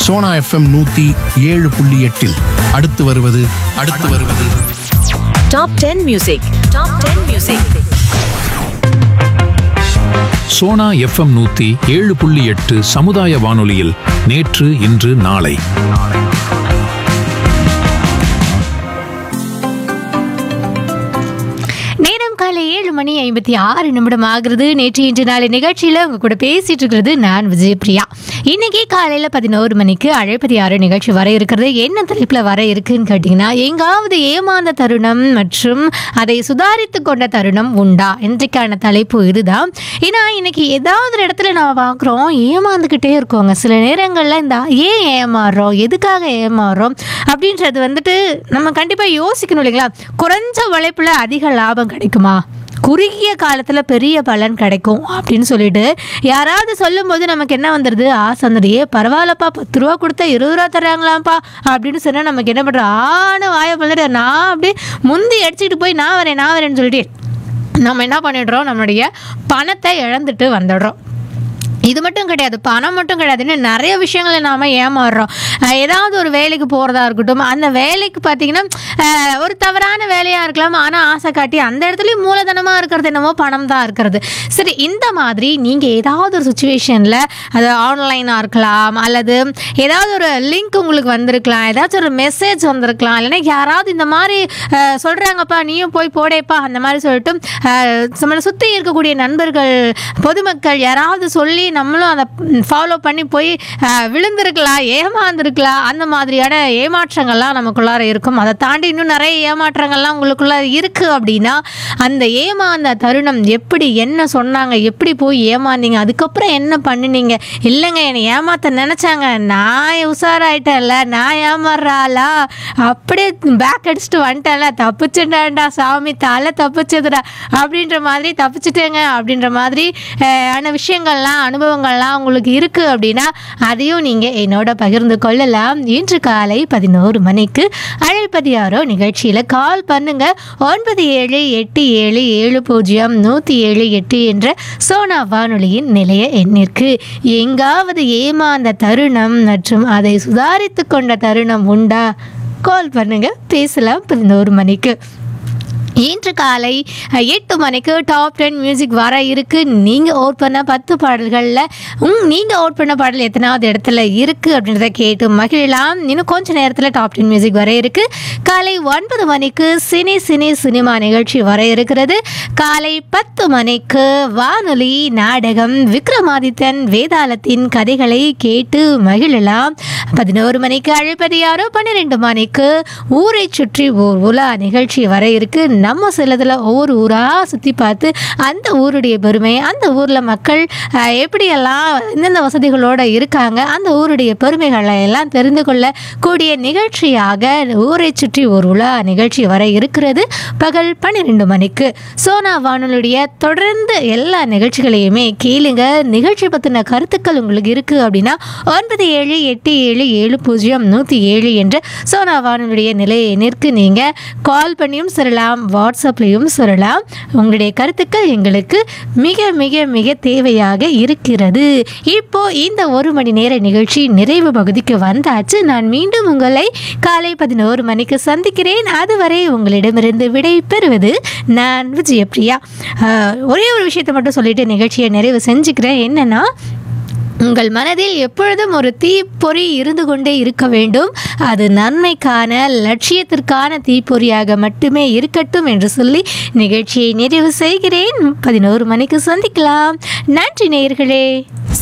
Sona FM நூத்தி ஏழு புள்ளி எட்டில் அடுத்து வருவது அடுத்து வருவது top ten music top ten music Sona FM நூத்தி ஏழு புள்ளி எட்டு சமுதாய வானொலியில் நேற்று இன்று நாளை நேரம் காலை ஏழு மணி ஐம்பத்தி ஆறு நிமிடம் ஆகுறது நேற்று இன்று நாளை நிகழ்ச்சியில் உங்க கூட பேசிட்டு இருக்கிறது நான் விஜயபிரியா இன்னைக்கு காலையில் பதினோரு மணிக்கு அழைப்பதி ஆறு நிகழ்ச்சி வர இருக்கிறது என்ன தலைப்பில் வர இருக்குன்னு கேட்டிங்கன்னா எங்காவது ஏமாந்த தருணம் மற்றும் அதை சுதாரித்து கொண்ட தருணம் உண்டா இன்றைக்கான தலைப்பு இதுதான் ஏன்னா இன்னைக்கு ஏதாவது ஒரு இடத்துல நம்ம பார்க்குறோம் ஏமாந்துக்கிட்டே இருக்கோங்க சில நேரங்களில் இந்த ஏன் ஏமாறுறோம் எதுக்காக ஏமாறுறோம் அப்படின்றது வந்துட்டு நம்ம கண்டிப்பாக யோசிக்கணும் இல்லைங்களா குறைஞ்ச உழைப்பில் அதிக லாபம் கிடைக்குமா குறுகிய காலத்தில் பெரிய பலன் கிடைக்கும் அப்படின்னு சொல்லிட்டு யாராவது சொல்லும்போது நமக்கு என்ன வந்துடுது ஆசை வந்துடு ஏ பரவாயில்லப்பா பத்து ரூபா கொடுத்தா இருபது ரூபா தராங்களாம்ப்பா அப்படின்னு சொன்னால் நமக்கு என்ன பண்ணுறோம் ஆன வாயை பண்ணிட்டு நான் அப்படியே முந்தி அடிச்சுக்கிட்டு போய் நான் வரேன் நான் வரேன்னு சொல்லிட்டு நம்ம என்ன பண்ணிடுறோம் நம்மளுடைய பணத்தை இழந்துட்டு வந்துடுறோம் இது மட்டும் கிடையாது பணம் மட்டும் கிடையாது இன்னும் நிறைய விஷயங்களை நாம் ஏமாறுறோம் அஹ் ஏதாவது ஒரு வேலைக்கு போகிறதா இருக்கட்டும் அந்த வேலைக்கு பார்த்தீங்கன்னா அஹ் ஒரு தவறான வேலையாக இருக்கலாம் ஆனால் ஆசை காட்டி அந்த இடத்துலையும் மூலதனமாக இருக்கிறது என்னமோ பணம் தான் இருக்கிறது சரி இந்த மாதிரி நீங்கள் ஏதாவது ஒரு சுச்சுவேஷனில் அது ஆன்லைனாக இருக்கலாம் அல்லது ஏதாவது ஒரு லிங்க் உங்களுக்கு வந்திருக்கலாம் ஏதாச்சும் ஒரு மெசேஜ் வந்திருக்கலாம் இல்லைன்னா யாராவது இந்த மாதிரி அஹ், சொல்கிறாங்கப்பா நீயும் போய் போடேப்பா அந்த மாதிரி சொல்லிட்டு அஹ், நம்மளை சுற்றி இருக்கக்கூடிய நண்பர்கள் பொதுமக்கள் யாராவது சொல்லி நம்மளும் அதை ஃபாலோ பண்ணி போய் அஹ், விழுந்திருக்கலாம் ஏமாந்துருக்கலாம் அந்த மாதிரியான ஏமாற்றங்கள்லாம் நமக்குள்ளார இருக்கும் அதை தாண்டி இன்னும் நிறைய ஏமாற்றங்கள்லாம் உங்களுக்குள்ள இருக்குது அப்படின்னா அந்த ஏமாந்த தருணம் எப்படி என்ன சொன்னாங்க எப்படி போய் ஏமாந்தீங்க அதுக்கப்புறம் என்ன பண்ணினீங்க இல்லைங்க என்னை ஏமாத்த நினச்சாங்க நான் உஷாராயிட்டேன்ல நான் ஏமாறுறாளா அப்படியே பேக் அடிச்சுட்டு வந்துட்டேன்ல தப்பிச்சுட்டான்டா சாமி தலை தப்பிச்சதுடா அப்படின்ற மாதிரி தப்பிச்சிட்டேங்க அப்படின்ற மாதிரி அஹ், ஆன விஷயங்கள்லாம் அனுபவங்கள்லாம் உங்களுக்கு இருக்குது அப்படின்னா அதையும் நீங்கள் என்னோட பகிர்ந்து கொள்ளலாம் இன்று காலை பதினோரு மணிக்கு அழைப்பதியாரோ நிகழ்ச்சியில் கால் பண்ணுங்க ஒன்பது ஏழு எட்டு ஏழு ஏழு பூஜ்ஜியம் நூற்றி ஏழு எட்டு என்ற சோனா வானொலியின் நிலைய எண்ணிற்கு எங்காவது ஏமாந்த தருணம் மற்றும் அதை சுதாரித்து கொண்ட தருணம் உண்டா கால் பண்ணுங்க பேசலாம் பதினோரு மணிக்கு இன்று காலை அஹ், எட்டு மணிக்கு டாப் டென் மியூசிக் வர இருக்கு நீங்கள் ஓட் பண்ண பத்து பாடல்களில் உங் நீங்கள் ஓட் பண்ண பாடல் எத்தனாவது இடத்துல இருக்குது அப்படின்றத கேட்டு மகிழலாம் இன்னும் கொஞ்ச நேரத்தில் டாப் டென் மியூசிக் வர இருக்கு காலை ஒன்பது மணிக்கு சினி சினி சினிமா நிகழ்ச்சி வர இருக்கிறது காலை பத்து மணிக்கு வானொலி நாடகம் விக்ரமாதித்தன் வேதாளத்தின் கதைகளை கேட்டு மகிழலாம் பதினோரு மணிக்கு அழைப்பது யாரோ பன்னிரெண்டு மணிக்கு ஊரை சுற்றி ஓர் உலா நிகழ்ச்சி வர இருக்கு நம்ம சிலதில் ஒவ்வொரு ஊராக சுற்றி பார்த்து அந்த ஊருடைய பெருமை அந்த ஊரில் மக்கள் அஹ், எப்படியெல்லாம் எந்தெந்த வசதிகளோடு இருக்காங்க அந்த ஊருடைய பெருமைகளை எல்லாம் தெரிந்து கொள்ளக்கூடிய நிகழ்ச்சியாக ஊரை சுற்றி ஒரு உலா நிகழ்ச்சி வர இருக்கிறது பகல் பன்னிரெண்டு மணிக்கு சோனா வானொலியுடைய தொடர்ந்து எல்லா நிகழ்ச்சிகளையுமே கேளுங்க நிகழ்ச்சி பற்றின கருத்துக்கள் உங்களுக்கு இருக்குது அப்படின்னா ஒன்பது ஏழு எட்டு ஏழு ஏழு பூஜ்ஜியம் நூற்றி ஏழு என்ற சோனா வானொலியுடைய நிலைய எண்ணிற்கு நீங்கள் கால் பண்ணியும் சொல்லலாம் வாட்ஸ்அப்லேயும் சொல்லலாம் உங்களுடைய கருத்துக்கள் எங்களுக்கு மிக மிக மிக தேவையாக இருக்கிறது இப்போ இந்த ஒரு மணி நேர நிகழ்ச்சி நிறைவு பகுதிக்கு வந்தாச்சு நான் மீண்டும் உங்களை காலை பதினோரு மணிக்கு சந்திக்கிறேன் அதுவரை உங்களிடமிருந்து விடை பெறுவது நான் விஜயபிரியா ஆஹ், ஒரே ஒரு விஷயத்தை மட்டும் சொல்லிட்டு நிகழ்ச்சியை நிறைவு செஞ்சுக்கிறேன் என்னன்னா உங்கள் மனதில் எப்பொழுதும் ஒரு தீப்பொறி இருந்து கொண்டே இருக்க வேண்டும் அது நன்மைக்கான லட்சியத்திற்கான தீப்பொறியாக மட்டுமே இருக்கட்டும் என்று சொல்லி நிகழ்ச்சியை நிறைவு செய்கிறேன் பதினோரு மணிக்கு சந்திக்கலாம் நன்றி நேயர்களே